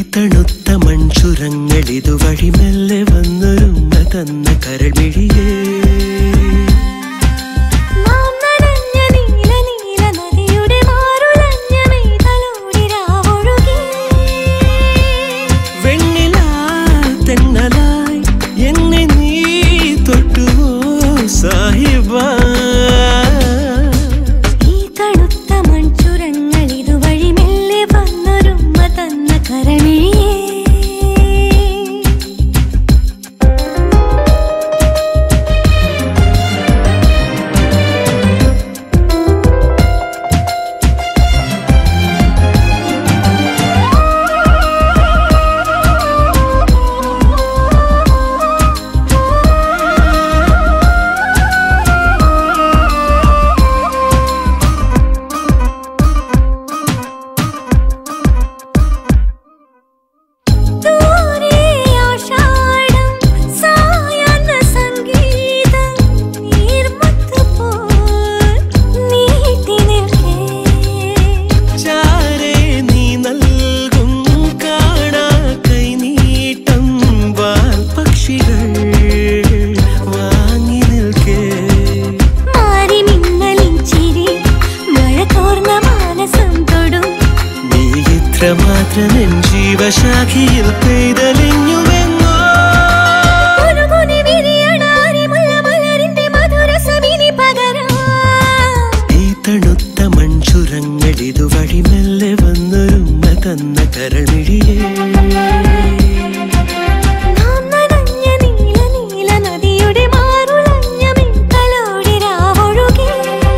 തണുത്ത മൺചുരങ്ങൾ ഇതുവഴി മെല്ലെ വന്നൊരുമ്മ തന്ന കരൾമിഴിയേ നാം നനഞ്ഞ നീല നീല നദിയുടെ മാറുലഞ്ഞ മെയ്തലോടി രാവൊഴുകി വെണ്ണിലാ തെന്നലായി എന്നെ നീ തൊട്ടുവോ സാഹിബ ഈ തണുത്ത മൺചുരങ്ങൾ ഇതുവഴി മെല്ലെ വന്നൊരുമ്മ തന്ന കരമിഴിയേ ദൂരെ ആഷാഢം സായാഹ്ന സംഗീതം നീർമുത്തുപോൽ നീട്ടി നിൽക്കേ ചാരേ നീ നൽകും കാണാ കൈനീട്ടം വാൽ പക്ഷികൾ വാങ്ങി നിൽക്കേ മാരിമിന്നലിൻ ചിരി മഴ തോർന്ന മാനസം തൊടും നീ ഇത്രമാത്രം എൻ ജീവശാഖിയിൽ പെയ്തലിഞ്ഞുവെന്നോ കുനുകുനി വിരിയണ അരിമുല്ല മലരിന്റെ മധുരസമിനി പകരാം ഈ തണുത്ത മൺചുരങ്ങൾ ഇതുവഴി മെല്ലെ വന്നൊരുമ്മ തന്ന കരൾമിഴിയേ നാം നനഞ്ഞ നീല നീല നദിയുടെ മാറുലഞ്ഞ മിന്നലോടി രാവൊഴുകി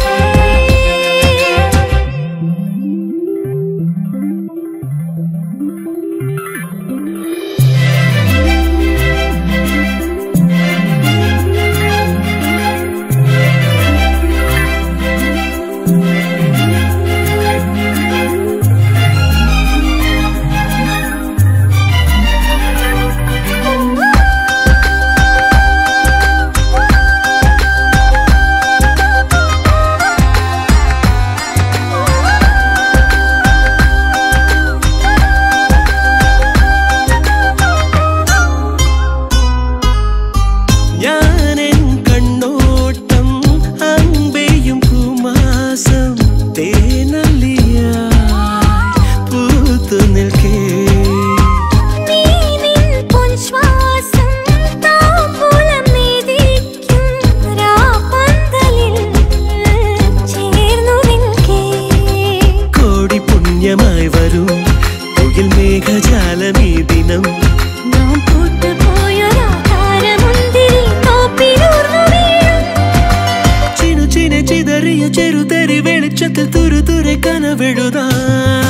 ഞാനെൻ കണ്ണോട്ടം അമ്പെയും കുമാസം തേനല്ലിയായി പൂത്തു നിൽക്കേ നീ നിൻ പൊൻശ്വാസം താമ്പൂലം നീതിക്കും രാപ്പന്തലിൽ ചേർന്നു നിൽക്കേ കോടി പുണ്യമായി വരും മുകിൽ മേഘജാലമീ ദിനം നാം പൂത്തുപോയൊരാധാരമുന്തിരി തോപ്പിലൂർന്നു വീഴും ചിനു ചിന ചിതറിയ ചെറുതരി വെളിച്ചത്തിൽ തുരു തുരെ കനവെഴുതാൻ